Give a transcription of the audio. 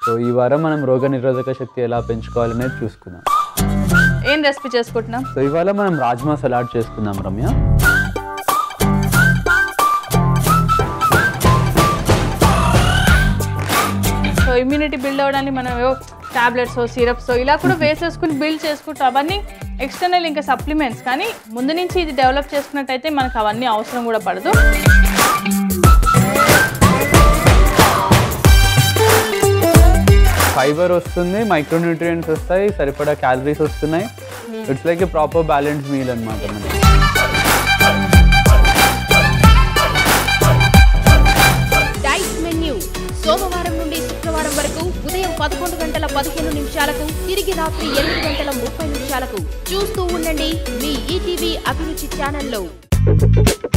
so ఈ వారం మనం రోగ నిరోధక శక్తి ఎలా పెంచుకోవాలనేది చూసుకుందాం ఏం రెసిపీ చేసుకుంటున్నాం సో ఇవాళ మనం రాజ్మా సలాడ్ చేసుకుందాం రమ్య సో ఇమ్యూనిటీ బిల్డ్ అవ్వడానికి మనం ఏవో టాబ్లెట్స్ సిరప్స్ ఇలా కూడా వేసేసుకుని బిల్డ్ చేసుకుంటాం అవన్నీ ఎక్స్టర్నల్ ఇంకా సప్లిమెంట్స్ కానీ ముందు నుంచి ఇది డెవలప్ చేసుకున్నట్టయితే మనకు అవన్నీ అవసరం కూడా పడదు ఫైబర్ వస్తుంది మైక్రోన్యూట్రియంట్స్ వస్తాయి సరిపడా క్యాలరీస్ వస్తున్నాయి it's like a proper balance meal అనమాట మనకి డైట్ మెన్యూ సోమవారం నుండి శుక్రవారం వరకు ఉదయం పదకొండు గంటల పదిహేను నిమిషాలకు తిరిగి రాత్రి ఎనిమిది గంటల ముప్పై నిమిషాలకు చూస్తూ ఉండండి మీ ఈటీవీ అభిరుచి ఛానల్లో